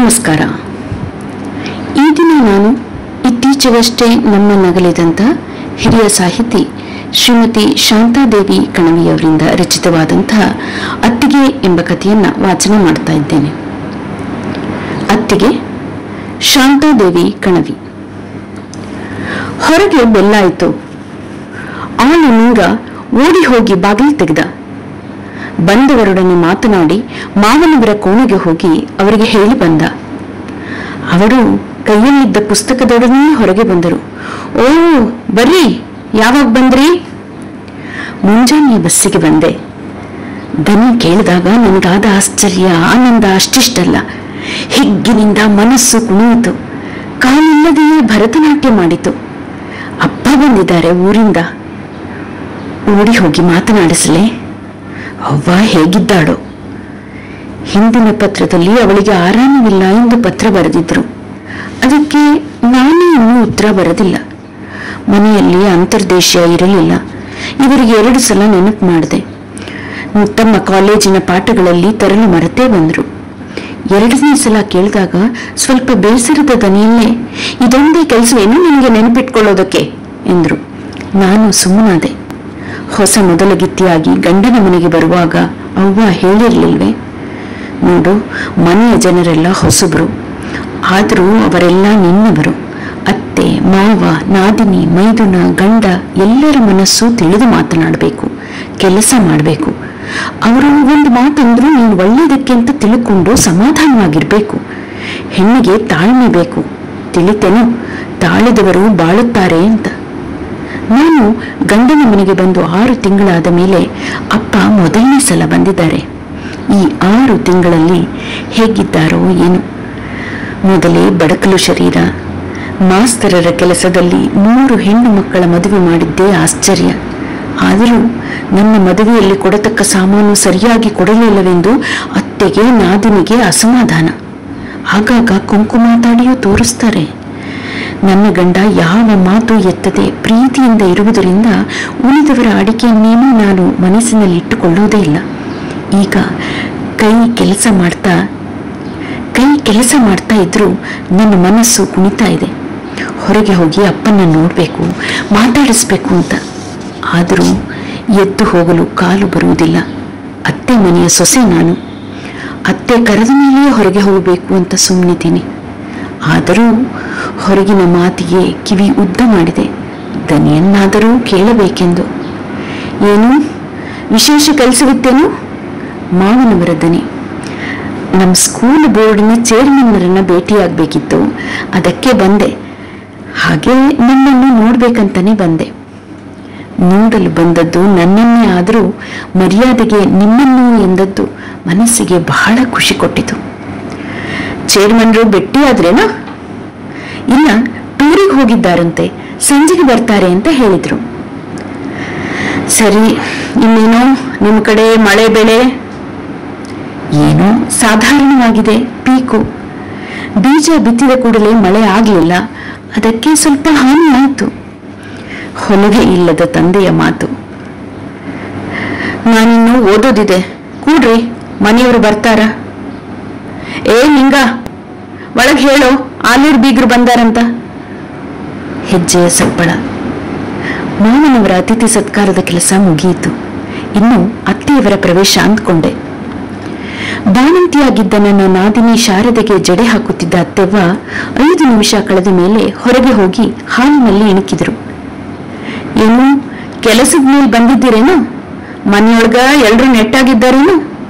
ನಮಸ್ಕಾರ ಈ ದಿನ ನಾನು ಇತ್ತೀಚೆಗಷ್ಟೇ ನಮ್ಮ ನಗಲಿದಂಥ ಹಿರಿಯ ಸಾಹಿತಿ ಶ್ರೀಮತಿ ಶಾಂತಾದೇವಿ ಕಣವಿಯವರಿಂದ ರಚಿತವಾದಂತಹ ಅತ್ತಿಗೆ ಎಂಬ ಕಥೆಯನ್ನ ವಾಚನ ಮಾಡ್ತಾ ಇದ್ದೇನೆ ಅತ್ತಿಗೆ ಶಾಂತಾದೇವಿ ಕಣವಿ ಹೊರಗೆ ಬೆಲ್ಲಾಯಿತು ಆಳು ನೂರ ಓಡಿ ಹೋಗಿ ಬಾಗಿಲು ತೆಗೆದ ಬಂದವರೊಡನೆ ಮಾತನಾಡಿ ಮಾವನವರ ಕೋಣೆಗೆ ಹೋಗಿ ಅವರಿಗೆ ಹೇಳಿ ಬಂದ ಅವರು ಕೈಯಲ್ಲಿದ್ದ ಪುಸ್ತಕದೊಡನೆ ಹೊರಗೆ ಬಂದರು ಓ ಬರ್ರಿ ಯಾವಾಗ ಬಂದ್ರಿ ಮುಂಜಾನೆ ಬಸ್ಸಿಗೆ ಬಂದೆ ದನಿ ಕೇಳಿದಾಗ ನನಗಾದ ಆಶ್ಚರ್ಯ ಆನಂದ ಅಷ್ಟಿಷ್ಟಲ್ಲ ಹಿಗ್ಗಿನಿಂದ ಮನಸ್ಸು ಕುಣಿಯಿತು ಕಾಲಿಲ್ಲದೆಯೇ ಭರತನಾಟ್ಯ ಮಾಡಿತು ಅಪ್ಪ ಬಂದಿದ್ದಾರೆ ಊರಿಂದ ಓಡಿ ಹೋಗಿ ಮಾತನಾಡಿಸಲೇ ಅವ್ವ ಹೇಗಿದ್ದಾಳೋ ಹಿಂದಿನ ಪತ್ರದಲ್ಲಿ ಅವಳಿಗೆ ಆರಾಮವಿಲ್ಲ ಎಂದು ಪತ್ರ ಬರೆದಿದ್ರು ಅದಕ್ಕೆ ನಾನೇ ಇನ್ನೂ ಉತ್ತರ ಬರೆದಿಲ್ಲ ಮನೆಯಲ್ಲಿ ಅಂತರ್ದೇಶೀಯ ಇರಲಿಲ್ಲ ಇವರಿಗೆ ಎರಡು ಸಲ ನೆನಪು ಮಾಡಿದೆ ತಮ್ಮ ಕಾಲೇಜಿನ ಪಾಠಗಳಲ್ಲಿ ತರಲು ಮರೆತೇ ಬಂದರು ಎರಡನೇ ಸಲ ಕೇಳಿದಾಗ ಸ್ವಲ್ಪ ಬೇಸರದ ದನಿಯಲ್ಲೇ ಇದೊಂದೇ ಕೆಲಸವೇನು ನಿನಗೆ ನೆನಪಿಟ್ಕೊಳ್ಳೋದಕ್ಕೆ ಎಂದರು ನಾನು ಸುಮ್ಮನಾದೆ ಹೊಸ ಮೊದಲಗಿತ್ತಿಯಾಗಿ ಗಂಡನ ಮನೆಗೆ ಬರುವಾಗ ಅವ್ವ ಹೇಳಿರ್ಲಿಲ್ವೇ ನೋಡು ಮನೆಯ ಜನರೆಲ್ಲ ಹೊಸಬರು ಆದರೂ ಅವರೆಲ್ಲ ನಿನ್ನವರು ಅತ್ತೆ ಮಾವ ನಾದಿನಿ ಮೈದುನ ಗಂಡ ಎಲ್ಲರ ಮನಸ್ಸು ತಿಳಿದು ಮಾತನಾಡಬೇಕು ಕೆಲಸ ಮಾಡಬೇಕು ಅವರು ಒಂದು ಮಾತಂದ್ರೂ ನೀನು ಒಳ್ಳೆಯದಕ್ಕೆ ಅಂತ ತಿಳ್ಕೊಂಡು ಸಮಾಧಾನವಾಗಿರ್ಬೇಕು ಹೆಣ್ಣಿಗೆ ತಾಳ್ಮೆ ಬೇಕು ತಿಳಿತೇನು ತಾಳಿದವರು ಬಾಳುತ್ತಾರೆ ಅಂತ ನಾನು ಗಂಡನ ಮನೆಗೆ ಬಂದು ಆರು ತಿಂಗಳಾದ ಮೇಲೆ ಅಪ್ಪ ಮೊದಲನೇ ಸಲ ಬಂದಿದ್ದಾರೆ ಈ ಆರು ತಿಂಗಳಲ್ಲಿ ಹೇಗಿದ್ದಾರೋ ಏನು ಮೊದಲೇ ಬಡಕಲು ಶರೀರ ಮಾಸ್ತರರ ಕೆಲಸದಲ್ಲಿ ಮೂರು ಹೆಣ್ಣು ಮಕ್ಕಳ ಮದುವೆ ಮಾಡಿದ್ದೇ ಆಶ್ಚರ್ಯ ಆದರೂ ನನ್ನ ಮದುವೆಯಲ್ಲಿ ಕೊಡತಕ್ಕ ಸಾಮಾನು ಸರಿಯಾಗಿ ಕೊಡಲಿಲ್ಲವೆಂದು ಅತ್ತೆಗೆ ನಾದಿನಿಗೆ ಅಸಮಾಧಾನ ಆಗಾಗ ಕುಂಕು ಮಾತಾಡಿಯೂ ತೋರಿಸ್ತಾರೆ ನನ್ನ ಗಂಡ ಯಾವ ಮಾತು ಎತ್ತದೆ ಪ್ರೀತಿಯಿಂದ ಇರುವುದರಿಂದ ಉಳಿದವರ ಅಡಿಕೆಯನ್ನೇನೂ ನಾನು ಮನಸ್ಸಿನಲ್ಲಿ ಇಟ್ಟುಕೊಳ್ಳುವುದೇ ಇಲ್ಲ ಈಗ ಕೈ ಕೆಲಸ ಮಾಡ್ತಾ ಕೈ ಕೆಲಸ ಮಾಡ್ತಾ ಇದ್ರೂ ನನ್ನ ಮನಸ್ಸು ಕುಣಿತಾ ಇದೆ ಹೊರಗೆ ಹೋಗಿ ಅಪ್ಪನ್ನ ನೋಡಬೇಕು ಮಾತಾಡಿಸ್ಬೇಕು ಅಂತ ಆದರೂ ಎದ್ದು ಹೋಗಲು ಕಾಲು ಬರುವುದಿಲ್ಲ ಅತ್ತೆ ಮನೆಯ ಸೊಸೆ ನಾನು ಅತ್ತೆ ಕರೆದ ಮೇಲೆಯೇ ಹೊರಗೆ ಹೋಗಬೇಕು ಅಂತ ಸುಮ್ಮನಿದ್ದೀನಿ ಆದರೂ ಹೊರಗಿನ ಮಾತಿಗೆ ಕಿವಿ ಉದ್ದ ಮಾಡಿದೆ ದನಿಯನ್ನಾದರೂ ಕೇಳಬೇಕೆಂದು ಏನು ವಿಶೇಷ ಕೆಲಸವಿತ್ತೇನು ಮಾವನವರ ದನಿ ನಮ್ಮ ಸ್ಕೂಲ್ ಬೋರ್ಡಿನ ಚೇರ್ಮನ್ನರನ್ನ ಭೇಟಿಯಾಗಬೇಕಿತ್ತು ಅದಕ್ಕೆ ಬಂದೆ ಹಾಗೆ ನಿಮ್ಮನ್ನು ನೋಡ್ಬೇಕಂತಾನೆ ಬಂದೆ ನೋಡಲು ಬಂದದ್ದು ನನ್ನನ್ನೇ ಆದರೂ ಮರ್ಯಾದೆಗೆ ನಿಮ್ಮನ್ನು ಎಂದದ್ದು ಮನಸ್ಸಿಗೆ ಬಹಳ ಖುಷಿ ಕೊಟ್ಟಿತು ಚೇರ್ಮನ್ರು ಭೇಟಿಯಾದ್ರೇನೋ ಇಲ್ಲ ಟೂರಿಗೆ ಹೋಗಿದ್ದಾರಂತೆ ಸಂಜೆಗೆ ಬರ್ತಾರೆ ಅಂತ ಹೇಳಿದ್ರು ಸರಿ ಇನ್ನೇನೋ ನಿಮ್ಮ ಕಡೆ ಮಳೆ ಬೆಳೆ ಏನೋ ಸಾಧಾರಣವಾಗಿದೆ ಪೀಕು ಬೀಜ ಬಿತ್ತಿದ ಕೂಡಲೇ ಮಳೆ ಆಗಲಿಲ್ಲ ಅದಕ್ಕೆ ಸ್ವಲ್ಪ ಹಾನಿ ಆಯಿತು ಹೊಲಗೆ ಇಲ್ಲದ ತಂದೆಯ ಮಾತು ನಾನಿನ್ನು ಓದೋದಿದೆ ಕೂಡ್ರಿ ಮನೆಯವರು ಬರ್ತಾರ ಏ ನಿಂಗ ಒಳಗೆ ಹೇಳೋ ಆಲೂರ್ ಬೀಗ್ರು ಬಂದಾರಂತ ಹೆಜ್ಜೆಯ ಸಪ್ಪಳ ಮಾವನವರ ಅತಿಥಿ ಸತ್ಕಾರದ ಕೆಲಸ ಮುಗಿಯಿತು ಇನ್ನು ಅತ್ತೆಯವರ ಪ್ರವೇಶ ಅಂದ್ಕೊಂಡೆ ಬಾಣಂತಿಯಾಗಿದ್ದ ನನ್ನ ನಾದಿನಿ ಶಾರದೆಗೆ ಜಡೆ ಹಾಕುತ್ತಿದ್ದ ಅತ್ತೆವ್ವ ಐದು ನಿಮಿಷ ಕಳೆದ ಮೇಲೆ ಹೊರಗೆ ಹೋಗಿ ಹಾಲಿನಲ್ಲಿ ಇಣುಕಿದರು ಏನು ಕೆಲಸದ ಮೇಲೆ ಬಂದಿದ್ದೀರೇನು ಮನೆಯೊಳಗ ಎಲ್ರು ನೆಟ್ಟಾಗಿದ್ದಾರೇನು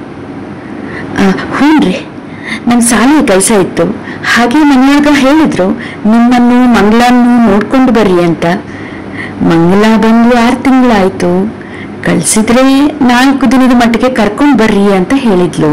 ಹ್ಞೂನ್ರಿ ನನ್ನ ಶಾಲೆಯ ಕೆಲಸ ಇತ್ತು ಹಾಗೆ ಮನೆಯೊಳಗ ಹೇಳಿದ್ರು ನಿಮ್ಮನ್ನು ಮಂಗಳನ್ನು ನೋಡ್ಕೊಂಡು ಬರ್ರಿ ಅಂತ ಮಂಗಲ ಬಂದು ಆರು ತಿಂಗಳಾಯ್ತು ಕಳ್ಸಿದ್ರೆ ನಾಲ್ಕು ದಿನದ ಮಟ್ಟಿಗೆ ಕರ್ಕೊಂಡ್ ಬರ್ರಿ ಅಂತ ಹೇಳಿದ್ಲು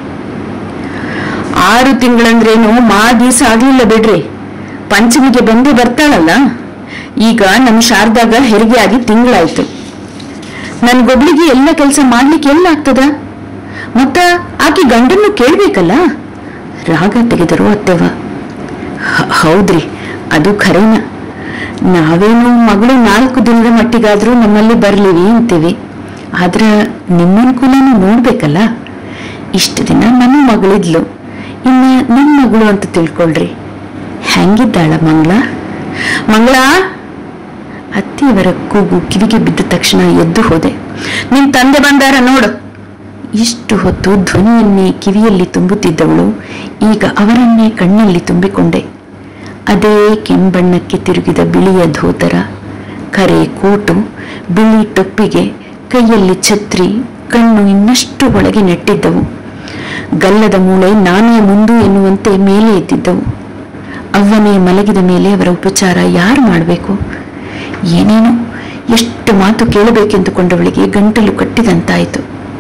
ಆರು ತಿಂಗಳಂದ್ರೇನು ಮಾ ದಿವಸ ಆಗ್ಲಿಲ್ಲ ಬಿಡ್ರಿ ಪಂಚಮಿಗೆ ಬಂದೇ ಬರ್ತಾಳಲ್ಲ ಈಗ ನಮ್ಮ ಶಾರದಾಗ ಹೆರಿಗೆ ಆಗಿ ತಿಂಗಳಾಯ್ತು ನನ್ಗೊಬ್ಳಿಗೆ ಎಲ್ಲ ಕೆಲಸ ಮಾಡ್ಲಿಕ್ಕೆ ಎಲ್ಲ ಆಗ್ತದ ಮತ್ತ ಆಕೆ ಗಂಡನ್ನು ಕೇಳ್ಬೇಕಲ್ಲ ರಾಗ ತೆಗೆದರು ಅತ್ತೆವ ಹ- ಹೌದ್ರಿ ಅದು ಖರೇನ ನಾವೇನು ಮಗಳು ನಾಲ್ಕು ದಿನದ ಮಟ್ಟಿಗಾದ್ರೂ ನಮ್ಮಲ್ಲಿ ಬರ್ಲಿವಿ ಅಂತೀವಿ ಆದ್ರ ನಿಮ್ಮ ಅನುಕೂಲನೂ ನೋಡ್ಬೇಕಲ್ಲ ಇಷ್ಟು ದಿನ ನನ್ನ ಮಗಳಿದ್ಲು ಇನ್ನ ನಿಮ್ ಮಗಳು ಅಂತ ತಿಳ್ಕೊಳ್ರಿ ಹೆಂಗಿದ್ದಾಳ ಮಂಗಳ ಮಂಗಳ ಅತ್ತಿಯವರ ಕೂಗು ಕಿವಿಗೆ ಬಿದ್ದ ತಕ್ಷಣ ಎದ್ದು ಹೋದೆ ನಿನ್ ತಂದೆ ಬಂದಾರ ನೋಡು ಇಷ್ಟು ಹೊತ್ತು ಧ್ವನಿಯನ್ನೇ ಕಿವಿಯಲ್ಲಿ ತುಂಬುತ್ತಿದ್ದವಳು ಈಗ ಅವರನ್ನೇ ಕಣ್ಣಲ್ಲಿ ತುಂಬಿಕೊಂಡೆ ಅದೇ ಕೆಂಬಣ್ಣಕ್ಕೆ ತಿರುಗಿದ ಬಿಳಿಯ ಧೋತರ ಕರೆ ಕೋಟು ಬಿಳಿ ಟೊಪ್ಪಿಗೆ ಕೈಯಲ್ಲಿ ಛತ್ರಿ ಕಣ್ಣು ಇನ್ನಷ್ಟು ಒಳಗೆ ನೆಟ್ಟಿದ್ದವು ಗಲ್ಲದ ಮೂಳೆ ನಾನೇ ಮುಂದು ಎನ್ನುವಂತೆ ಮೇಲೆ ಎದ್ದಿದ್ದವು ಅವ್ವನೇ ಮಲಗಿದ ಮೇಲೆ ಅವರ ಉಪಚಾರ ಯಾರು ಮಾಡಬೇಕು ಏನೇನೋ ಎಷ್ಟು ಮಾತು ಕೇಳಬೇಕೆಂದುಕೊಂಡವಳಿಗೆ ಗಂಟಲು ಕಟ್ಟಿದಂತಾಯಿತು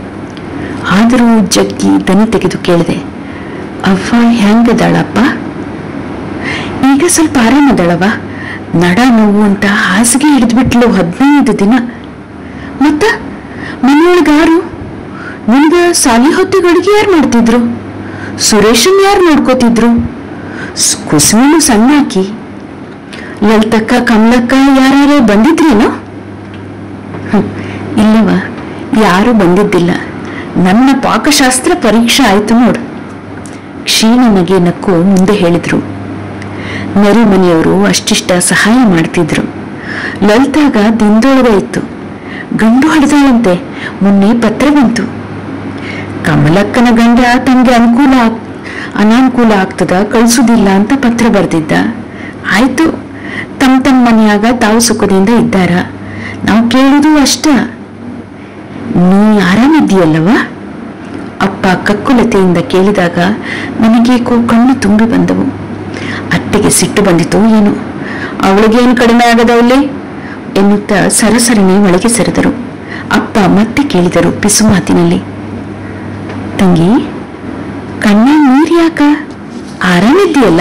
ಆದರೂ ಜಗ್ಗಿ ದನಿ ತೆಗೆದು ಕೇಳಿದೆ ಅವ್ವ ಹೆಂಗದಾಳಪ್ಪ ಈಗ ಸ್ವಲ್ಪ ಆರಾಮದಳವ ನಡ ನೋವು ಅಂತ ಹಾಸಿಗೆ ಹಿಡಿದ್ಬಿಟ್ಲು ಹದಿನೈದು ದಿನ ಮತ್ತ ಮನೆಯೊಳಗಾರು ನಿನ್ಗ ಸಾಲಿ ಹೊತ್ತಿಗೆ ಅಡುಗೆ ಯಾರು ಮಾಡ್ತಿದ್ರು ಸುರೇಶನ್ ಯಾರು ನೋಡ್ಕೋತಿದ್ರು ಸ್- ಕುಸುಮನು ಸಣ್ಣ ಆಕಿ ಲಲಿತಕ್ಕ ಕಮಲಕ್ಕ ಯಾರ್ಯಾರೇ ಬಂದಿದ್ರೇನೋ ಹ್ಮ್, ಇಲ್ಲವ ಯಾರು ಬಂದಿದ್ದಿಲ್ಲ ನನ್ನ ಪಾಕಶಾಸ್ತ್ರ ಪರೀಕ್ಷೆ ಆಯ್ತು ನೋಡು ಕ್ಷೀಣ ನಗೆ ನಕ್ಕು ಮುಂದೆ ಹೇಳಿದ್ರು ನೆರೆ ಮನೆಯವರು ಅಷ್ಟಿಷ್ಟ ಸಹಾಯ ಮಾಡ್ತಿದ್ರು ಲಲಿತಾಗ ದಿಂದೊಳಗ ಇತ್ತು ಗಂಡು ಹೊಡೆದಳಂತೆ ಮೊನ್ನೆ ಪತ್ರ ಬಂತು ಕಮಲಕ್ಕನ ಗಂಡ ತಮಗೆ ಅನುಕೂಲ ಆಗ್- ಅನಾನುಕೂಲ ಆಗ್ತದ ಕಳಿಸುದಿಲ್ಲ ಅಂತ ಪತ್ರ ಬರೆದಿದ್ದ ಆಯ್ತು ತಮ್ಮ ತಮ್ಮ ಮನೆಯಾಗ ತಾವು ಸುಖದಿಂದ ಇದ್ದಾರ ನಾವು ಕೇಳುದು ಅಷ್ಟ ನೀ ಆರಾಮಿದ್ದೀಯಲ್ಲವ ಅಪ್ಪ ಕಕ್ಕುಲತೆಯಿಂದ ಕೇಳಿದಾಗ ನನಗೇಕೋ ಕಣ್ಣು ತುಂಬಿ ಬಂದವು ಅತ್ತೆಗೆ ಸಿಟ್ಟು ಬಂದಿತೋ ಏನು ಅವಳಿಗೇನು ಕಡಿಮೆ ಆಗದವಲ್ಲಿ ಎನ್ನುತ್ತಾ ಸರಸರನೆ ಒಳಗೆ ಸರಿದರು ಅಪ್ಪ ಮತ್ತೆ ಕೇಳಿದರು ಪಿಸು ಮಾತಿನಲ್ಲಿ ತಂಗಿ ಕಣ್ಣ ನೀರ್ ಯಾಕ ಆರಾಮಿದ್ದೀಯಲ್ಲ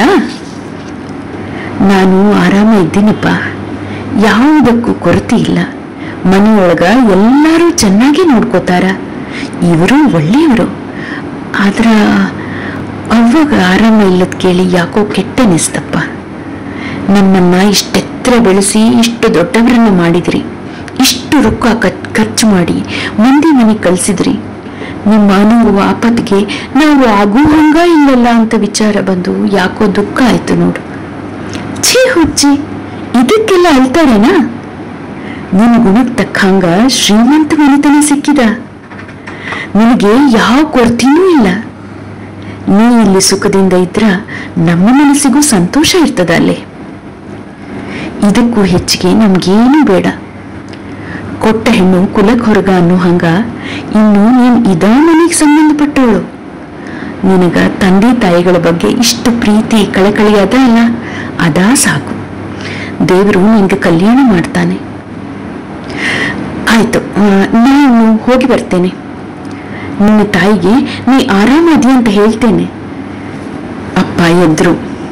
ನಾನು ಆರಾಮ ಇದ್ದೀನಪ್ಪ ಯಾವುದಕ್ಕೂ ಕೊರತೆ ಇಲ್ಲ ಮನೆಯೊಳಗ ಎಲ್ಲರೂ ಚೆನ್ನಾಗಿ ನೋಡ್ಕೋತಾರ ಇವರು ಒಳ್ಳೆಯವರು ಆದ್ರ ಅವಾಗ ಆರಾಮ ಇಲ್ಲದ ಕೇಳಿ ಯಾಕೋ ಕೆಟ್ಟನಿಸ್ತಪ್ಪ ನಮ್ಮನ್ನ ಇಷ್ಟೆತ್ತರ ಬೆಳೆಸಿ ಇಷ್ಟು ದೊಡ್ಡವರನ್ನ ಮಾಡಿದ್ರಿ ಇಷ್ಟು ರೊಕ್ಕ ಖರ್ಚ್- ಖರ್ಚು ಮಾಡಿ ಮಂದಿ ಮನೆ ಕಳಿಸಿದ್ರಿ ನಿಮ್ಮ ಅನುವು ಆಪತ್ಗೆ ನಾವು ಆಗೂ ಹಂಗ ಇಲ್ಲಲ್ಲ ಅಂತ ವಿಚಾರ ಬಂದು ಯಾಕೋ ದುಃಖ ಆಯ್ತು ನೋಡು ಛೀ ಹುಚ್ಚಿ ಇದಕ್ಕೆಲ್ಲ ಅಳ್ತಾರೇನಾ ನಿನ್ ಗುಣಕ್ಕೆ ತಕ್ಕಂಗ ಶ್ರೀಮಂತ ಮನೆತನ ಸಿಕ್ಕಿದ ನಿನಗೆ ಯಾವ ಕೊರತೆನೂ ಇಲ್ಲ ನೀ ಇಲ್ಲಿ ಸುಖದಿಂದ ಇದ್ರ ನಮ್ಮ ಮನಸ್ಸಿಗೂ ಸಂತೋಷ ಇರ್ತದ ಅಲ್ಲೇ ಇದಕ್ಕೂ ಹೆಚ್ಚಿಗೆ ನಮ್ಗೇನು ಬೇಡ ಕೊಟ್ಟ ಹೆಣ್ಣು ಕುಲಕ್ ಹೊರಗ ಅನ್ನೋ ಹಂಗ ಇನ್ನು ನೀನ್ ಇದ ಮನೆಗೆ ಸಂಬಂಧಪಟ್ಟವಳು ನಿನಗ ತಂದೆ ತಾಯಿಗಳ ಬಗ್ಗೆ ಇಷ್ಟು ಪ್ರೀತಿ ಕಳಕಳಿ ಅದ ಅಲ್ಲ ಅದಾ ಸಾಕು ದೇವರು ನಿನ್ಗೆ ಕಲ್ಯಾಣ ಮಾಡ್ತಾನೆ ಆಯ್ತು ಆ, ನಾನು ಹೋಗಿ ಬರ್ತೇನೆ ನಿನ್ನ ತಾಯಿಗೆ ನೀ ಆರಾಮದಿ ಅಂತ ಹೇಳ್ತೇನೆ ಅಪ್ಪ ಎದ್ರು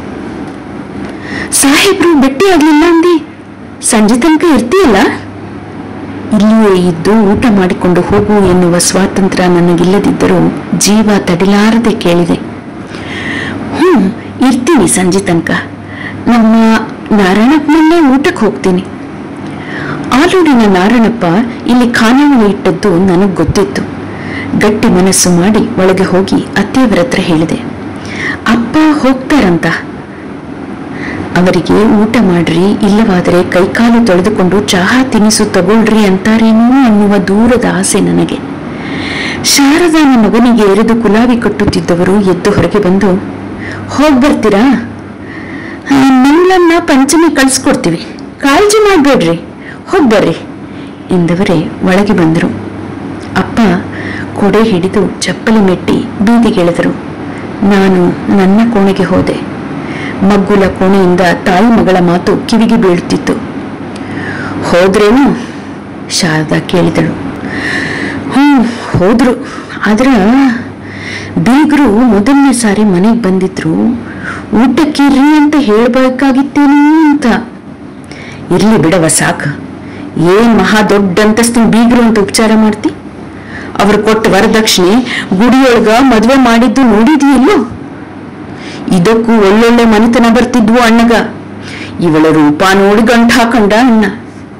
ಸಾಹೇಬ್ರು ಭೇಟಿ ಆಗ್ಲಿಲ್ಲ ಅಂದಿ ಸಂಜೆ ತನಕ ಇರ್ತೀಯಲ್ಲ ಇಲ್ಲಿಯೇ ಇದ್ದು ಊಟ ಮಾಡಿಕೊಂಡು ಹೋಗು ಎನ್ನುವ ಸ್ವಾತಂತ್ರ್ಯ ನನಗಿಲ್ಲದಿದ್ದರೂ ಜೀವ ತಡಿಲಾರದೆ ಕೇಳಿದೆ ಹ್ಞೂ ಇರ್ತೀನಿ ಸಂಜೆ ತನಕ ನಮ್ಮ ನಾರಾಯಣಪ್ಪನಲ್ಲೇ ಊಟಕ್ಕೆ ಹೋಗ್ತೀನಿ ಆಲೂರಿನ ನಾರಾಯಣಪ್ಪ ಇಲ್ಲಿ ಖಾನಾವಳಿ ಇಟ್ಟದ್ದು ನನಗೆ ಗೊತ್ತಿತ್ತು ಗಟ್ಟಿ ಮನಸ್ಸು ಮಾಡಿ ಒಳಗೆ ಹೋಗಿ ಅತ್ತೆಯವರ ಹತ್ರ ಹೇಳಿದೆ ಅಪ್ಪ ಹೋಗ್ತಾರಂತ ಅವರಿಗೆ ಊಟ ಮಾಡ್ರಿ ಇಲ್ಲವಾದರೆ ಕೈಕಾಲು ತೊಳೆದುಕೊಂಡು ಚಹಾ ತಿನಿಸು ತಗೊಳ್ರಿ ಅಂತಾರೇನೋ ಅನ್ನುವ ದೂರದ ಆಸೆ ನನಗೆ ಶಾರದಾನ ಮಗನಿಗೆ ಎರೆದು ಕುಲಾವಿ ಕಟ್ಟುತ್ತಿದ್ದವರು ಎದ್ದು ಹೊರಗೆ ಬಂದು ಹೋಗ್ ಬರ್ತೀರಾ ಆ, ಮಂಗಳನ್ನ ಪಂಚಮಿ ಕಳ್ಸ್ಕೊಡ್ತೀವಿ ಕಾಳಜಿ ಮಾಡ್ಬೇಡ್ರಿ ಹೋಗ್ ಬರ್ರಿ ಎಂದವರೇ ಒಳಗೆ ಬಂದರು ಅಪ್ಪ ಕೊಡೆ ಹಿಡಿದು ಚಪ್ಪಲಿ ಮೆಟ್ಟಿ ಬೀದಿಗೆಳೆದರು ನಾನು ನನ್ನ ಕೋಣೆಗೆ ಹೋದೆ ಮಗ್ಗುಲ ಕೋಣೆಯಿಂದ ತಾಯಿ ಮಗಳ ಮಾತು ಕಿವಿಗೆ ಬೀಳುತ್ತಿತ್ತು ಹೋದ್ರೇನು ಶಾರದಾ ಕೇಳಿದಳು ಹ್ಞೂ ಹೋದ್ರು ಆದ್ರ ಬೀಗರು ಮೊದಲನೇ ಸಾರಿ ಮನೆಗೆ ಬಂದಿದ್ರು ಊಟಕ್ಕಿರ್ರಿ ಅಂತ ಹೇಳ್ಬೇಕಾಗಿತ್ತೇನೋ ಅಂತ ಇರ್ಲಿ ಬಿಡವ ಸಾಕು ಏನ್ ಮಹಾ ದೊಡ್ಡ ಅಂತಸ್ತಿನ ಬೀಗರು ಅಂತ ಉಪಚಾರ ಮಾಡ್ತಿ ಅವ್ರು ಕೊಟ್ಟ ವರದಕ್ಷಿಣೆ ಗುಡಿಯೊಳಗ ಮದ್ವೆ ಮಾಡಿದ್ದು ನೋಡಿದೀಯಲ್ಲೋ ಇದಕ್ಕೂ ಒಳ್ಳೊಳ್ಳೆ ಮನೆತನ ಬರ್ತಿದ್ವು ಅಣ್ಣಗ ಇವಳ ರೂಪ ನೋಡಿ ಗಂಟು ಹಾಕಂಡ ಅಣ್ಣ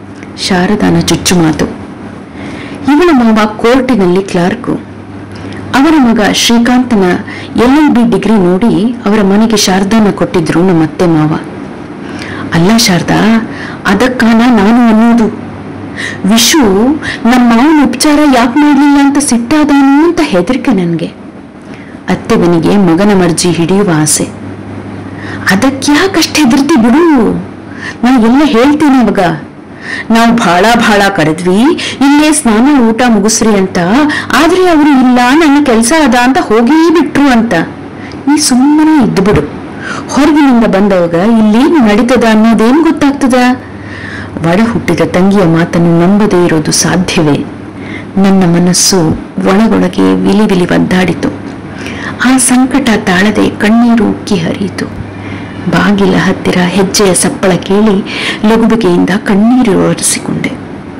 ಶಾರದಾನ ಚುಚ್ಚು ಮಾತು ಇವಳ ಮಾವ ಕೋರ್ಟಿನಲ್ಲಿ ಕ್ಲಾರ್ಕು ಅವರ ಮಗ ಶ್ರೀಕಾಂತನ ಎಲ್ ಎಲ್ ಬಿ ಡಿಗ್ರಿ ನೋಡಿ ಅವರ ಮನೆಗೆ ಶಾರದಾನ ಕೊಟ್ಟಿದ್ರು ನಮ್ಮ ಅತ್ತೆ ಮಾವ ಅಲ್ಲ ಶಾರದಾ ಅದಕ್ಕಾನ ನಾನು ಅನ್ನೋದು ವಿಶು ನಮ್ಮ ಮಾವನ ಉಪಚಾರ ಯಾಕೆ ಮಾಡಲಿಲ್ಲ ಅಂತ ಸಿಟ್ಟಾದಾನು ಅಂತ ಹೆದರಿಕೆ ನನಗೆ ಅತ್ತೆವನಿಗೆ ಮಗನ ಮರ್ಜಿ ಹಿಡಿಯುವ ಆಸೆ ಅದಕ್ಯಾಕಷ್ಟು ಹೆದರ್ತಿ ಬಿಡು ನಾ ಎಲ್ಲ ಹೇಳ್ತೀನಿ ಅವಾಗ ನಾವು ಬಹಳ ಬಹಳ ಕರೆದ್ವಿ ಇಲ್ಲೇ ಸ್ನಾನ ಊಟ ಮುಗಿಸ್ರಿ ಅಂತ ಆದ್ರೆ ಅವರು ಇಲ್ಲ ನನ್ನ ಕೆಲಸ ಅದ ಅಂತ ಹೋಗೇ ಬಿಟ್ರು ಅಂತ ನೀ ಸುಮ್ಮನೆ ಇದ್ದು ಬಿಡು ಹೊರಗಿನಿಂದ ಬಂದವಾಗ ಇಲ್ಲೇನು ನಡೀತದ ಅನ್ನೋದೇನು ಗೊತ್ತಾಗ್ತದ ಒಡ ಹುಟ್ಟಿದ ತಂಗಿಯ ಮಾತನ್ನು ನಂಬದೇ ಇರೋದು ಸಾಧ್ಯವೇ ನನ್ನ ಮನಸ್ಸು ಒಳಗೊಳಗೆ ವಿಲಿ ವಿಲಿ ಒದ್ದಾಡಿತು ಆ ಸಂಕಟ ತಾಳದೆ ಕಣ್ಣೀರು ಉಕ್ಕಿ ಹರಿಯಿತು ಬಾಗಿಲ ಹತ್ತಿರ ಹೆಜ್ಜೆಯ ಸಪ್ಪಳ ಕೇಳಿ ಲಗುಬಗೆಯಿಂದ ಕಣ್ಣೀರು ಒರೆಸಿಕೊಂಡೆ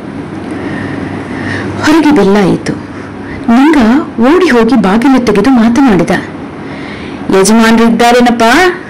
ಹೊರಗೆ ಬೆಲ್ಲಾಯಿತು ನಿಂಗ ಓಡಿ ಹೋಗಿ ಬಾಗಿಲು ತೆಗೆದು ಮಾತನಾಡಿದ ಯಜಮಾನ್ರು ಇದ್ದಾರೇನಪ್ಪ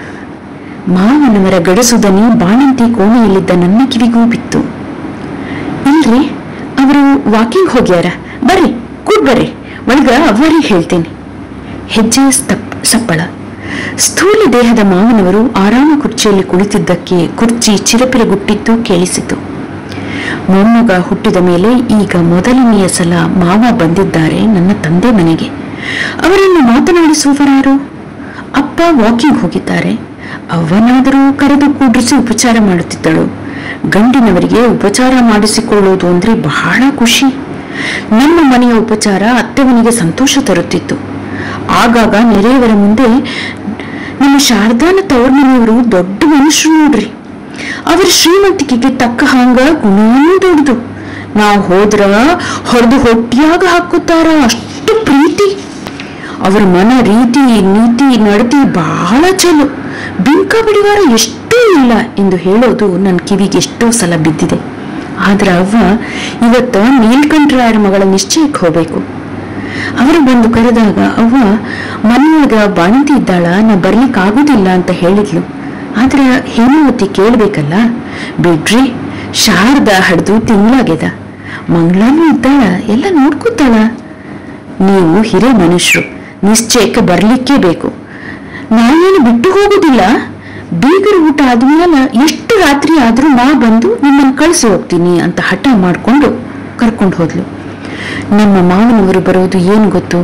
ಮಾವನವರ ಗಡಸುದನಿ ಬಾಣಂತಿ ಕೋಣೆಯಲ್ಲಿದ್ದ ನನ್ನ ಕಿವಿಗೂ ಬಿತ್ತು ಇಲ್ರಿ ಅವರು ವಾಕಿಂಗ್ ಹೋಗ್ಯಾರ ಬರ್ರಿ ಕೂಡ್ ಬರ್ರಿ ಒಳಗ ಅವರಿಗೆ ಹೇಳ್ತೇನೆ ಹೆಜ್ಜೆಯ ಸ್ತಪ್ ಸಪ್ಪಳ ಸ್ಥೂಲ ದೇಹದ ಮಾವನವರು ಆರಾಮ ಕುರ್ಚಿಯಲ್ಲಿ ಕುಳಿತಿದ್ದಕ್ಕೆ ಕುರ್ಚಿ ಚಿರಪಿರಗುಟ್ಟಿದ್ದು ಕೇಳಿಸಿತು ಮೊಮ್ಮಗ ಹುಟ್ಟಿದ ಮೇಲೆ ಈಗ ಮೊದಲನೆಯ ಸಲ ಮಾವ ಬಂದಿದ್ದಾರೆ ನನ್ನ ತಂದೆ ಮನೆಗೆ ಅವರನ್ನು ಮಾತನಾಡಿಸುವವರಾರು ಅಪ್ಪ ವಾಕಿಂಗ್ ಹೋಗಿದ್ದಾರೆ ಅವನಾದರೂ ಕರೆದು ಕೂಡ್ರಿಸಿ ಉಪಚಾರ ಮಾಡುತ್ತಿದ್ದಳು ಗಂಡಿನವರಿಗೆ ಉಪಚಾರ ಮಾಡಿಸಿಕೊಳ್ಳುವುದು ಅಂದ್ರೆ ಬಹಳ ಖುಷಿ ನಮ್ಮ ಮನೆಯ ಉಪಚಾರ ಅತ್ತೆವನಿಗೆ ಸಂತೋಷ ತರುತ್ತಿತ್ತು ಆಗಾಗ ನೆರೆಯವರ ಮುಂದೆ ನಮ್ಮ ಶಾರದಾನ ತವರ ಮನೆಯವರು ದೊಡ್ಡ ಮನುಷ್ಯರು ನೋಡ್ರಿ ಅವರ ಶ್ರೀಮಂತಿಕೆಗೆ ತಕ್ಕ ಹಾಂಗ ಗುಣನೂ ದೊಡ್ಡದು ನಾವು ಹೋದ್ರ ಹೊಡೆದು ಹೊಟ್ಟಿಯಾಗ ಹಾಕುತ್ತಾರ ಅಷ್ಟು ಪ್ರೀತಿ ಅವರ ಮನ ರೀತಿ ನೀತಿ ನಡತಿ ಬಹಳ ಚಲೋ ಬಿಂಕ ಬಿಡಿವಾರ ಎಷ್ಟೂ ಇಲ್ಲ ಎಂದು ಹೇಳೋದು ನನ್ನ ಕಿವಿಗೆ ಎಷ್ಟೋ ಸಲ ಬಿದ್ದಿದೆ ಆದ್ರೆ ಅವ್ವ ಇವತ್ತ ನೀಲ್ಕಂಠರಾಯರ ಮಗಳ ನಿಶ್ಚಯಕ್ಕೆ ಹೋಗ್ಬೇಕು ಅವರು ಬಂದು ಕರೆದಾಗ ಅವ್ವ ಮನೆಯೊಳಗ ಬಾಣಂತಿ ಇದ್ದಾಳ ನಾ ಬರ್ಲಿಕ್ಕೆ ಆಗುದಿಲ್ಲ ಅಂತ ಹೇಳಿದ್ಲು ಆದ್ರೆ ಹೇಮಾವತಿ ಕೇಳ್ಬೇಕಲ್ಲ ಬಿಡ್ರಿ ಶಾರದ ಹಡ್ದು ತಿಂಗಳಾಗ್ಯದ ಮಂಗಳಾನು ಇದ್ದಾಳ ಎಲ್ಲ ನೋಡ್ಕೊತಾಳ ನೀವು ಹಿರೇ ಮನುಷ್ಯರು ನಿಶ್ಚಯಕ್ಕೆ ಬರ್ಲಿಕ್ಕೇ ಬೇಕು ನಾನೇನು ಬಿಟ್ಟು ಹೋಗುದಿಲ್ಲ ಬೀಗರ ಊಟ ಆದ್ಮೇಲೆ ಎಷ್ಟು ರಾತ್ರಿ ಆದ್ರೂ ನಾ ಬಂದು ನಿಮ್ಮನ್ನು ಕಳಿಸಿ ಹೋಗ್ತೀನಿ ಅಂತ ಹಠ ಮಾಡ್ಕೊಂಡು ಕರ್ಕೊಂಡು ಹೋದ್ಲು ನಮ್ಮ ಮಾವನವರು ಬರೋದು ಏನು ಗೊತ್ತು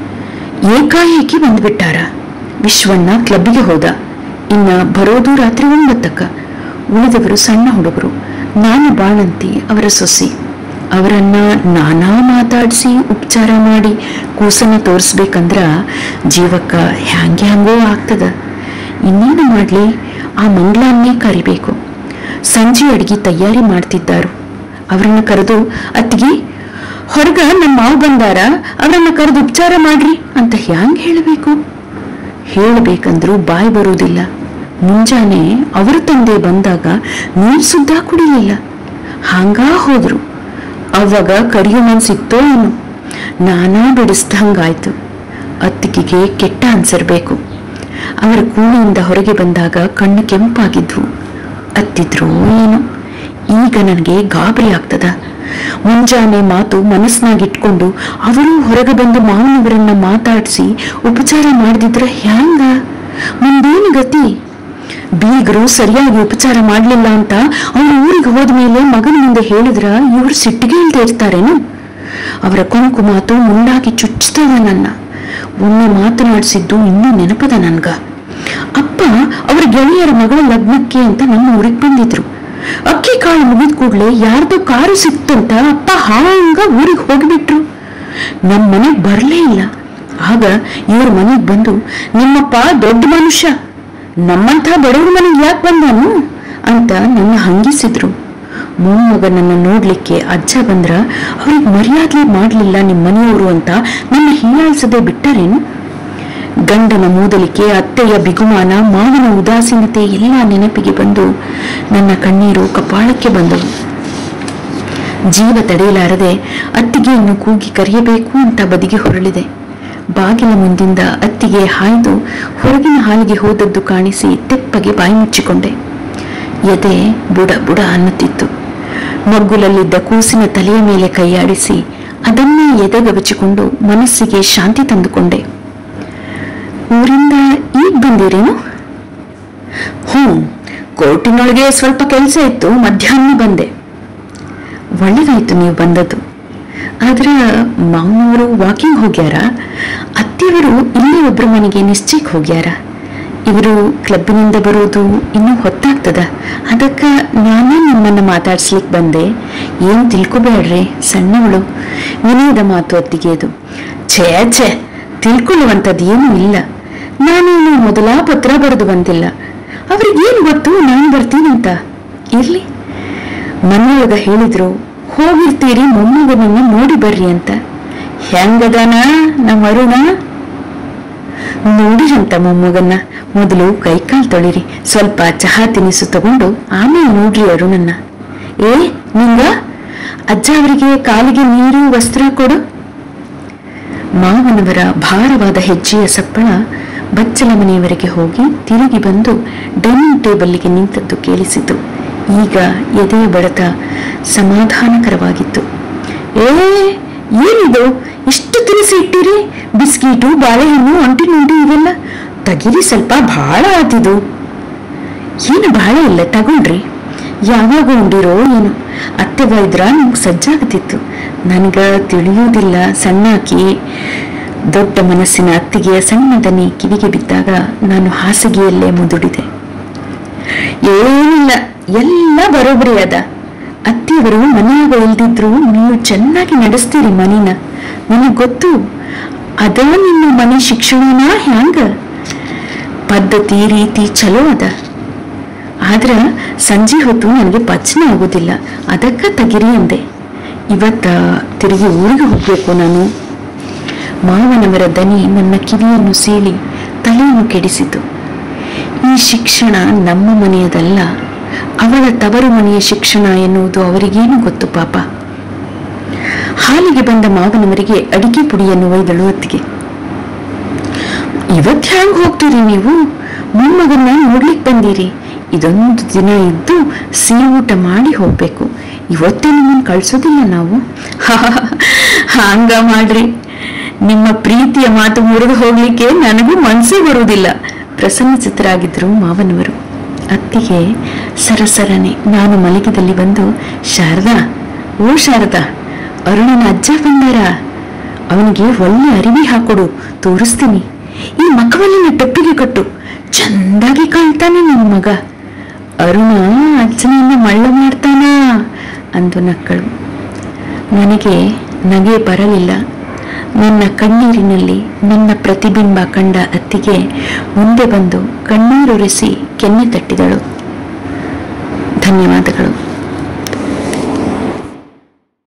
ಏಕಾಏಕಿ ಬಂದ್ಬಿಟ್ಟಾರ ವಿಶ್ವಣ್ಣ ಕ್ಲಬ್ಬಿಗೆ ಹೋದ ಇನ್ನ ಬರೋದು ರಾತ್ರಿ ಒಂಬತ್ತಕ್ಕ ಉಳಿದವರು ಸಣ್ಣ ಹುಡುಗರು ನಾನು ಬಾಣಂತಿ ಅವರ ಸೊಸಿ ಅವರನ್ನ ನಾನಾ ಮಾತಾಡಿಸಿ ಉಪಚಾರ ಮಾಡಿ ಕೂಸನ್ನ ತೋರಿಸ್ಬೇಕಂದ್ರ ಜೀವಕ್ಕ ಹ್ಯಾಂಗೆ ಹ್ಯಾಂಗೋ ಆಗ್ತದ ಇನ್ನೇನು ಮಾಡ್ಲಿ ಆ ಮಂಗ್ಳನ್ನೇ ಕರಿಬೇಕು ಸಂಜೆ ಅಡಿಗೆ ತಯಾರಿ ಮಾಡ್ತಿದ್ದಾರು ಅವರನ್ನ ಕರೆದು ಅತ್ತಿಗೆ ಹೊರಗ ನಮ್ಮ ಮಾವು ಬಂದಾರ ಅವರನ್ನ ಕರೆದು ಉಪಚಾರ ಮಾಡ್ರಿ ಅಂತ ಹ್ಯಾಂಗ್ ಹೇಳಬೇಕು ಹೇಳಬೇಕಂದ್ರೂ ಬಾಯಿ ಬರುವುದಿಲ್ಲ ಮುಂಜಾನೆ ಅವರ ತಂದೆ ಬಂದಾಗ ನೀರು ಸುದ್ದ ಕುಡಿಲಿಲ್ಲ ಹಂಗಾ ಹೋದ್ರು ಅವಾಗ ಕಡಿಯೋ ಮನ್ಸಿತ್ತೋ ಏನು ನಾನಾ ಬಿಡಿಸ್ದಂಗಾಯ್ತು ಅತ್ತಿಗೆಗೆ ಕೆಟ್ಟ ಅನ್ಸಿರ್ಬೇಕು ಅವರ ಕೂಣಿಯಿಂದ ಹೊರಗೆ ಬಂದಾಗ ಕಣ್ಣು ಕೆಂಪಾಗಿದ್ವು ಅತ್ತಿದ್ರು ಏನು ಈಗ ನನಗೆ ಗಾಬರಿ ಆಗ್ತದ ಮುಂಜಾನೆ ಮಾತು ಮನಸ್ಸಿನಾಗಿಟ್ಕೊಂಡು ಅವರು ಹೊರಗೆ ಬಂದು ಮಾವನವರನ್ನ ಮಾತಾಡಿಸಿ ಉಪಚಾರ ಮಾಡದಿದ್ರೆ ಹ್ಯಾಂಗ ಮುಂದೇನು ಗತಿ ಬೀಗರು ಸರಿಯಾಗಿ ಉಪಚಾರ ಮಾಡಲಿಲ್ಲ ಅಂತ ಅವ್ರ ಊರಿಗೆ ಹೋದ್ಮೇಲೆ ಮಗನ ಮುಂದೆ ಹೇಳಿದ್ರ ಇವರು ಸಿಟ್ಟಿಗೆ ಇಲ್ದೇ ಇರ್ತಾರೇನು ಅವರ ಕೊಂಕು ಮಾತು ಮುಂಡಾಗಿ ಚುಚ್ತದ ನನ್ನ ಒಮ್ಮೆ ಮಾತನಾಡಿಸಿದ್ದು ಇನ್ನೂ ನೆನಪದ ನನ್ಗ ಅಪ್ಪ ಅವ್ರ ಗೆಳೆಯರ ಮಗಳ ಲಗ್ನಕ್ಕೆ ಅಂತ ನಮ್ಮ ಊರಿಗೆ ಬಂದಿದ್ರು ಅಕ್ಕಿ ಕಾಳು ಮುಗಿದ ಕೂಡ್ಲೆ ಯಾರ್ದೋ ಕಾರು ಸಿಕ್ತಂತ ಅಪ್ಪ ಹಾಂಗ ಊರಿಗೆ ಹೋಗ್ಬಿಟ್ರು ನಮ್ಮ ಮನೆಗ್ ಬರ್ಲೇ ಇಲ್ಲ ಆಗ ಇವ್ರ ಮನೆಗ್ ಬಂದು ನಿಮ್ಮಪ್ಪ ದೊಡ್ಡ ಮನುಷ್ಯ ನಮ್ಮಂಥ ಬಡವ್ರ ಮನೆಗೆ ಯಾಕೆ ಬಂದಾನು ಅಂತ ನನ್ನ ಹಂಗಿಸಿದ್ರು ಮೊಮ್ಮಗನನ್ನ ನೋಡ್ಲಿಕ್ಕೆ ಅಜ್ಜ ಬಂದ್ರ ಅವ್ರಿಗೆ ಮರ್ಯಾದೆ ಮಾಡ್ಲಿಲ್ಲ ನಿಮ್ಮ ಮನೆಯವರು ಅಂತ ನನ್ನ ಹೀಯಾಳಿಸದೆ ಬಿಟ್ಟರೇನು ಗಂಡನ ಮೂದಲಿಕೆ ಅತ್ತೆಯ ಬಿಗುಮಾನ ಮಾವನ ಉದಾಸೀನತೆ ಎಲ್ಲ ನೆನಪಿಗೆ ಬಂದು ನನ್ನ ಕಣ್ಣೀರು ಕಪಾಳಕ್ಕೆ ಬಂದವು ಜೀವ ತಡೆಯಲಾರದೆ ಅತ್ತಿಗೆಯನ್ನು ಕೂಗಿ ಕರೆಯಬೇಕು ಅಂತ ಬದಿಗೆ ಹೊರಳಿದೆ ಬಾಗಿಲ ಮುಂದಿಂದ ಅತ್ತಿಗೆ ಹಾಯ್ದು ಹೊರಗಿನ ಹಾಲಿಗೆ ಹೋದದ್ದು ಕಾಣಿಸಿ ತೆಪ್ಪಗೆ ಬಾಯಿ ಮುಚ್ಚಿಕೊಂಡೆ ಎದೆ ಬುಡ ಬುಡ ಅನ್ನುತ್ತಿತ್ತು ಮಗ್ಗುಲಲ್ಲಿದ್ದ ಕೂಸಿನ ತಲೆಯ ಮೇಲೆ ಕೈಯಾಡಿಸಿ ಅದನ್ನೇ ಎದೆಗವಚಿಕೊಂಡು ಮನಸ್ಸಿಗೆ ಶಾಂತಿ ತಂದುಕೊಂಡೆ ಊರಿಂದ ಈಗ ಬಂದಿರೇನು ಹ್ಞೂ ಕೋರ್ಟಿನೊಳಗೆ ಸ್ವಲ್ಪ ಕೆಲಸ ಇತ್ತು ಮಧ್ಯಾಹ್ನ ಬಂದೆ ಒಳ್ಳೇದಾಯ್ತು ನೀವು ಬಂದದ್ದು ಆದ್ರೆ ಮಾವನವರು ವಾಕಿಂಗ್ ಹೋಗ್ಯಾರ ಅತ್ತೆಯವರು ಇಲ್ಲೇ ಒಬ್ಬರ ಮನೆಗೆ ನಿಶ್ಚಯಕ್ಕೆ ಹೋಗ್ಯಾರ ಇವರು ಕ್ಲಬ್ಬಿನಿಂದ ಬರೋದು ಇನ್ನೂ ಹೊತ್ತಾಗ್ತದ ಅದಕ್ಕೆ ನಾನೇ ನಿಮ್ಮನ್ನ ಮಾತಾಡ್ಸ್ಲಿಕ್ಕೆ ಬಂದೆ ಏನು ತಿಳ್ಕೊಬೇಡ್ರಿ ಸಣ್ಣವಳು ವಿನಯದ ಮಾತು ಅತ್ತಿಗೆ ಅದು ಛೇ ಛೇ ತಿಳ್ಕೊಳ್ಳುವಂಥದ್ದು ಏನೂ ಇಲ್ಲ ನಾನೇನು ಮೊದಲ ಪತ್ರ ಬರೆದು ಬಂದಿಲ್ಲ ಅವ್ರಿಗೇನು ಗೊತ್ತು ನಾನು ಬರ್ತೀನಂತ ಇರ್ಲಿ ಮನೆಯೊಳಗ ಹೇಳಿದ್ರು ಹೋಗಿರ್ತೀರಿ ಮೊಮ್ಮಗನನ್ನ ನೋಡಿ ಬರ್ರಿ ಅಂತ ಹೆಂಗದಾನ ನಮ್ಮ ಅರುಣ ನೋಡಿರಂತ ಮೊಮ್ಮಗನ್ನ ಮೊದಲು ಕೈಕಾಲ್ ತೊಳಿರಿ ಸ್ವಲ್ಪ ಚಹಾ ತಿನಿಸು ತಗೊಂಡು ಆಮೇಲೆ ನೋಡ್ರಿ ಅರುಣನ್ನ ಏ ನಿಂಗ ಅಜ್ಜ ಅವರಿಗೆ ಕಾಲಿಗೆ ನೀರು ವಸ್ತ್ರ ಕೊಡು ಮಾವನವರ ಭಾರವಾದ ಹೆಜ್ಜೆಯ ಸಪ್ಪಳ ಬಚ್ಚಲ ಮನೆಯವರೆಗೆ ಹೋಗಿ ತಿರುಗಿ ಬಂದು ಡೈನಿಂಗ್ ಟೇಬಲ್ಗೆ ನಿಂತದ್ದು ಕೇಳಿಸಿತು ಈಗ ಎದೆಯ ಬಡತ ಸಮಾಧಾನಕರವಾಗಿತ್ತು ಏ ಏನಿದು ಇಷ್ಟು ತಿನಿಸಿ ಇಟ್ಟಿರಿ ಬಿಸ್ಕೀಟು ಬಾಳೆಹಣ್ಣು ಅಂಟಿ ನುಂಡಿ ಇವೆಲ್ಲ ತಗಿರಿ ಸ್ವಲ್ಪ ಬಹಳ ಆತಿದು ಏನು ಬಹಳ ಇಲ್ಲ ತಗೊಂಡ್ರಿ ಯಾವಾಗ ಉಂಡಿರೋ ಏನು ಅತ್ತೆ ಬೈದ್ರ ನಂಗೆ ಸಜ್ಜಾಗತಿತ್ತು ನನಗ ತಿಳಿಯೋದಿಲ್ಲ ಸಣ್ಣಾಕಿ ದೊಡ್ಡ ಮನಸ್ಸಿನ ಅತ್ತಿಗೆಯ ಸಣ್ಣ ದನಿ ಕಿವಿಗೆ ಬಿದ್ದಾಗ ನಾನು ಹಾಸಿಗೆಯಲ್ಲೇ ಮುದುಡಿದೆ ಏನಿಲ್ಲ ಎಲ್ಲ ಬರೋಬ್ಬರಿ ಅದ ಅತ್ತಿಯವರು ಮನೆಯಾಗ ಇಲ್ದಿದ್ರು ನೀವು ಚೆನ್ನಾಗಿ ನಡೆಸ್ತೀರಿ ಮನಿನ ನನಗೆ ಗೊತ್ತು ಅದ ನಿಮ್ಮ ಮನೆ ಶಿಕ್ಷಣನ ಹ್ಯಾಂಗ ಪದ್ಧತಿ ರೀತಿ ಚಲೋ ಅದ ಆದ್ರ ಸಂಜೆ ಹೊತ್ತು ನನಗೆ ಪಚನ ಆಗೋದಿಲ್ಲ ಅದಕ್ಕ ತೆಗಿರಿ ಅಂದೆ ಇವತ್ತ ತಿರುಗಿ ಊರಿಗೆ ಹೋಗ್ಬೇಕು ನಾನು ಮಾವನವರ ದನಿ ನನ್ನ ಕಿವಿಯನ್ನು ಸೀಳಿ ತಲೆಯನ್ನು ಕೆಡಿಸಿತು ಈ ಶಿಕ್ಷಣ ನಮ್ಮ ಮನೆಯದಲ್ಲ ಅವಳ ತವರು ಮನೆಯ ಶಿಕ್ಷಣ ಎನ್ನುವುದು ಅವರಿಗೇನು ಗೊತ್ತು ಪಾಪ ಹಾಲಿಗೆ ಬಂದ ಮಾವನವರಿಗೆ ಅಡಿಕೆ ಪುಡಿಯನ್ನು ಒಯ್ದಳು ಅತ್ತಿಗೆ ಇವತ್ತು ಹ್ಯಾಂಗ್ ಹೋಗ್ತೀರಿ ನೀವು ಮೊಮ್ಮಗನ್ನ ನೋಡ್ಲಿಕ್ ಬಂದಿರಿ ಇದೊಂದು ದಿನ ಇದ್ದು ಸಿಹಿ ಊಟ ಮಾಡಿ ಹೋಗ್ಬೇಕು ಇವತ್ತೇ ನಿಮ್ಮನ್ನು ಕಳ್ಸೋದಿಲ್ಲ ನಾವು ಹಂಗ ಮಾಡ್ರಿ ನಿಮ್ಮ ಪ್ರೀತಿಯ ಮಾತು ಮುರಿದು ಹೋಗ್ಲಿಕ್ಕೆ ನನಗೂ ಮನಸ್ಸೇ ಬರುವುದಿಲ್ಲ ಪ್ರಸನ್ನ ಚಿತ್ತರಾಗಿದ್ರು ಮಾವನವರು ಅತ್ತಿಗೆ ಸರಸರನೆ ನಾನು ಮಲಗಿದಲ್ಲಿ ಬಂದು ಶಾರದಾ ಓ ಶಾರದಾ ಅರುಣನ ಅಜ್ಜ ಬಂದಾರ ಅವನಿಗೆ ಒಳ್ಳೆ ಅರಿವಿ ಹಾಕೊಡು ತೋರಿಸ್ತೀನಿ ಈ ಮಕ್ಕಳನ್ನ ಟೊಪ್ಪಿಗೆ ಕಟ್ಟು ಚಂದಾಗಿ ಕಾಣ್ತಾನೆ ನನ್ನ ಮಗ ಅರುಣ ಅಜ್ಜನನ್ನ ಮಳ್ಳ ಮಾಡ್ತಾನ ಅಂದು ನಕ್ಕಳು ನನಗೆ ನಗೆ ಬರಲಿಲ್ಲ ನನ್ನ ಕಣ್ಣೀರಿನಲ್ಲಿ ನನ್ನ ಪ್ರತಿಬಿಂಬ ಕಂಡ ಅತ್ತಿಗೆ ಮುಂದೆ ಬಂದು ಕಣ್ಣೀರುರಿಸಿ ಕೆನ್ನೆ ತಟ್ಟಿದಳು ಧನ್ಯವಾದಗಳು